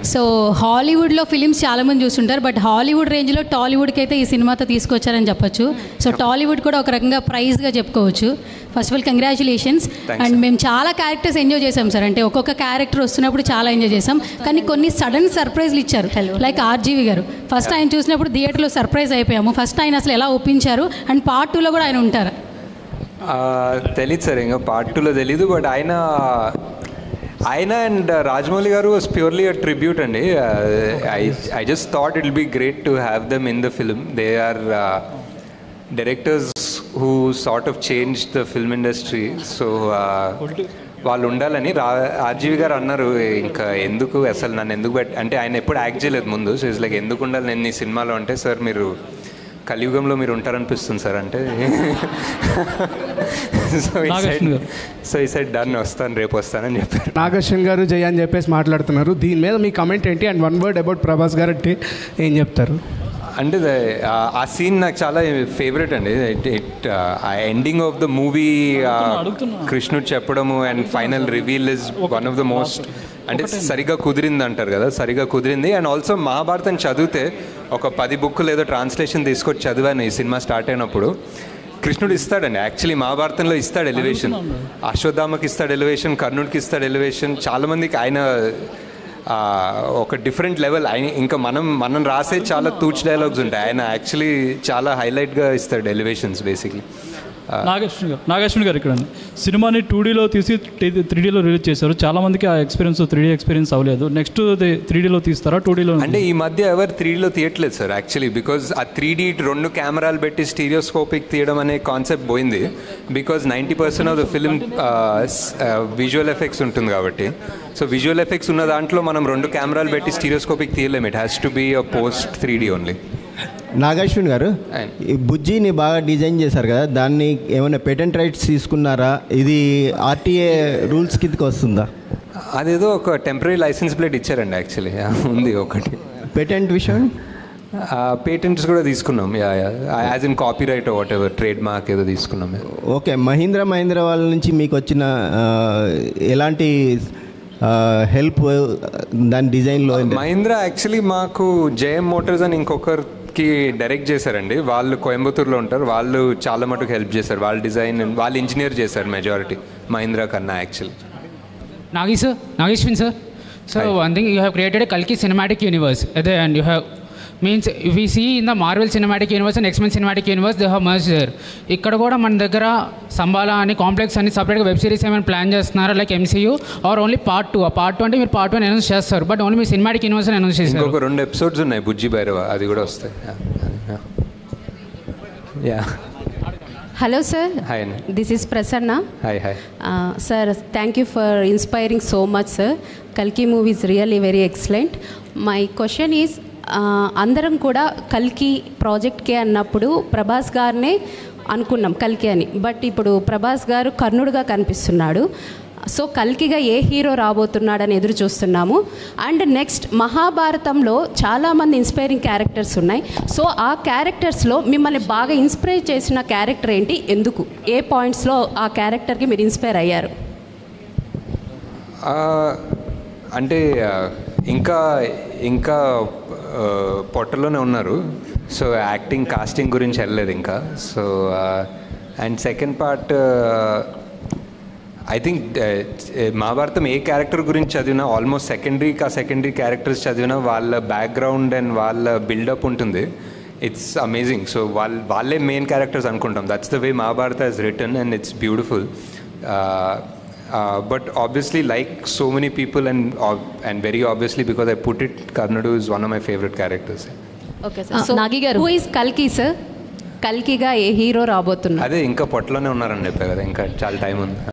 So హాలీవుడ్లో films చాలామంది చూస్తుంటారు బట్ హాలీవుడ్ రేంజ్లో టాలీవుడ్కి అయితే ఈ సినిమాతో తీసుకొచ్చారని చెప్పొచ్చు సో టాలీవుడ్ కూడా ఒక రకంగా ప్రైజ్గా చెప్పుకోవచ్చు first of all congratulations and మేము చాలా క్యారెక్టర్స్ ఎంజాయ్ చేసాం సార్ అంటే ఒక్కొక్క క్యారెక్టర్ వస్తున్నప్పుడు చాలా ఎంజాయ్ చేసాం కానీ కొన్ని సడన్ సర్ప్రైజ్లు ఇచ్చారు లైక్ ఆర్జీవి గారు ఫస్ట్ ఆయన చూసినప్పుడు థియేటర్లో సర్ప్రైజ్ అయిపోయాము ఫస్ట్ ఆయన అసలు ఎలా ఒప్పించారు అండ్ పార్ట్ టూలో కూడా ఆయన ఉంటారు ఆ, తెలీదు సార్ ఇంకా పార్ట్ టూలో తెలీదు బట్ ఆయన ఆయన and Rajamouli garu was purely a tribute అండి I I just thought it be great to have them in the film they are directors who sort of change the film industry so వాళ్ళు ఉండాలని రా RGV గారు అన్నారు ఇంకా ఎందుకు అసలు నన్ను ఎందుకు పెట్ అంటే ఆయన ఎప్పుడు యాక్ట్ చేయలేదు ముందు సో ఇట్స్ లైక్ ఎందుకు ఉండాలి నేను ఈ సినిమాలో అంటే సార్ మీరు కలియుగంలో మీరు ఉంటారనిపిస్తుంది సార్ అంటే సో నాగార్జున గారు. సో ఈ సైడ్ డన్ వస్తాను రేపు వస్తానని చెప్పారు నాగశ్వన్ గారు జయ అని చెప్పేసి మాట్లాడుతున్నారు దీని మీద మీ కమెంట్ ఏంటి and one word about Prabhas garu అంటే ఏం చెప్తారు అంటే ద- ఆ- ఆ సీన్ నాకు చాలా ఫేవరెట్ అండి it it uh ending of the movie కృష్ణుడు చెప్పడము and final reveal is one of the most అంటే సరిగా కుదిరింది అంటారు కదా సరిగా కుదిరింది అండ్ ఆల్సో మహాభారతం చదివితే ఒక పది బుక్కులు ఏదో ట్రాన్స్లేషన్ తీసుకొచ్చి చదివాను ఈ సినిమా స్టార్ట్ అయినప్పుడు కృష్ణుడు ఇస్తాడండి యాక్చువల్లీ మహాభారతంలో ఇస్తాడు ఎలివేషన్ అశ్వత్థామకి ఇస్తాడు ఎలివేషన్ కర్ణుడికి ఇస్తాడు ఎలివేషన్ చాలామందికి ఆయన ఆ, ఒక డిఫరెంట్ లెవెల్ ఆయన ఇంకా మనం మనం రాసే చాలా తూచ్ డైలాగ్స్ ఉంటాయి ఆయన యాక్చువల్లీ చాలా హైలైట్గా ఇస్తాడు ఎలివేషన్స్ బేసిక్లీ నాగేశ్వరి గారు నాగేశ్వరి గారు ఇక్కడ సినిమాని టూ డీలో తీసి త్రీ డీలో రిలీజ్ చేశారు చాలా మందికి ఆ ఎక్స్పీరియన్స్ త్రీ డీ ఎక్స్పీరియన్స్ అవ్వలేదు నెక్స్ట్ త్రీ డీలో తీస్తారా టూ డీలో అంటే ఈ మధ్య ఎవరు త్రీడీలో తీయట్లేదు సార్ యాక్చువల్లీ బికాజ్ ఆ త్రీ డీ రెండు కెమెరాలు పెట్టి స్టీరియోస్కోపిక్ తీయడం అనే కాన్సెప్ట్ పోయింది because ninety percent of the film visual effects ఉంటుంది కాబట్టి సో విజువల్ ఎఫెక్ట్స్ ఉన్న దాంట్లో మనం రెండు కెమెరాలు పెట్టి స్టీరియోస్కోపిక్ తీయలేము it has to be a post three D only Nag Ashwin garu ఆయన. ఈ బుజ్జిని బాగా డిజైన్ చేశారు కదా దాన్ని ఏమైనా పేటెంట్ రైట్స్ తీసుకున్నారా ఇది ఆర్టీఏ రూల్స్ కిందకి వస్తుందా అదేదో ఒక టెంపరీ లైసెన్స్ ప్లేట్ ఇచ్చారండి యాక్చువల్లీ ఉంది ఒకటి పేటెంట్ విషయం పేటెంట్స్ కూడా తీసుకున్నాం yeah as in copyright whatever trademark ఏదో తీసుకున్నాం ఓకే మహీంద్ర మహీంద్ర వాళ్ళ నుంచి మీకు వచ్చిన ఆ, ఎలాంటి హెల్ప్ దాని డిజైన్లో మహీంద్రా యాక్చువల్లీ మాకు జేఎం మోటార్స్ అని ఇంకొకరికి డైరెక్ట్ చేశారండి వాళ్ళు కోయంబత్తూరులో ఉంటారు వాళ్ళు చాలా మటుకు హెల్ప్ చేశారు వాళ్ళ డిజైన్ వాళ్ళు ఇంజనీర్ చేశారు మెజారిటీ మహీంద్రా కన్నా actually Nagi sir, Nageshwin sir. So Hi. one thing you have created a Kalki cinematic universe, uh, the- and you have means if we see in the Marvel cinematic universe and X-Men cinematic universe, they have merged there. ఇక్కడ కూడా మన దగ్గర సంబాలా అని complex అని సపరేట్గా web series ఏమైనా plan చేస్తున్నారా like MCU or only part two uh part two అంటే మీరు పార్ట్ వన్ అనౌన్స్ చేస్తారు బట్ ఓన్లీ మీ సినిమాటిక్ యూనివర్స్ అనౌన్స్ చేస్తారు ఇంకొక రెండు ఎపిసోడ్స్ ఉన్నాయి బుజ్జి భైరవ అది కూడా వస్తాయి యా Hello, sir. హాయ్ అండి This is Prasanna. Hi hi Uh, sir, thank you for inspiring so much, sir. Kalki movie is really very excellent. My question is, uh, అందరం కూడా కల్కి ప్రాజెక్ట్కే అన్నప్పుడు ప్రభాస్ గారినే అనుకున్నాం కల్కి అని బట్ ఇప్పుడు ప్రభాస్ గారు కర్ణుడుగా కనిపిస్తున్నాడు సో కల్కిగా ఏ హీరో రాబోతున్నాడని ఎదురు చూస్తున్నాము అండ్ నెక్స్ట్ మహాభారతంలో చాలామంది ఇన్స్పైరింగ్ క్యారెక్టర్స్ ఉన్నాయి సో ఆ క్యారెక్టర్స్లో మిమ్మల్ని బాగా ఇన్స్పైర్ చేసిన క్యారెక్టర్ ఏంటి ఎందుకు ఏ పాయింట్స్లో ఆ క్యారెక్టర్కి మీరు ఇన్స్పైర్ అయ్యారు ఆ, అంటే ఆ, ఇంకా ఇంకా ఆ, పొట్టలోనే ఉన్నారు సో యాక్టింగ్ కాస్టింగ్ గురించి వెళ్ళలేదు ఇంకా so and second part I think Mahabharatam ఏ క్యారెక్టర్ గురించి చదివినా ఆల్మోస్ట్ సెకండరీ కా సెకండరీ క్యారెక్టర్స్ చదివినా వాళ్ళ బ్యాక్గ్రౌండ్ అండ్ వాళ్ళ బిల్డప్ ఉంటుంది ఇట్స్ అమేజింగ్ సో వాళ్ళ వాళ్ళే మెయిన్ క్యారెక్టర్స్ అనుకుంటాం that's the way Mahabharata is return and it's beautiful but obviously like so many people and and very obviously because I put it కర్ణుడు is one of my favourite characters okay uh, Nagi garu. Who is కల్కి sir కల్కిగా ఏ hero రాబోతున్నారు అదే ఇంకా పొట్టలోనే ఉన్నారని చెప్పా కదా ఇంకా చాలా టైం ఉంది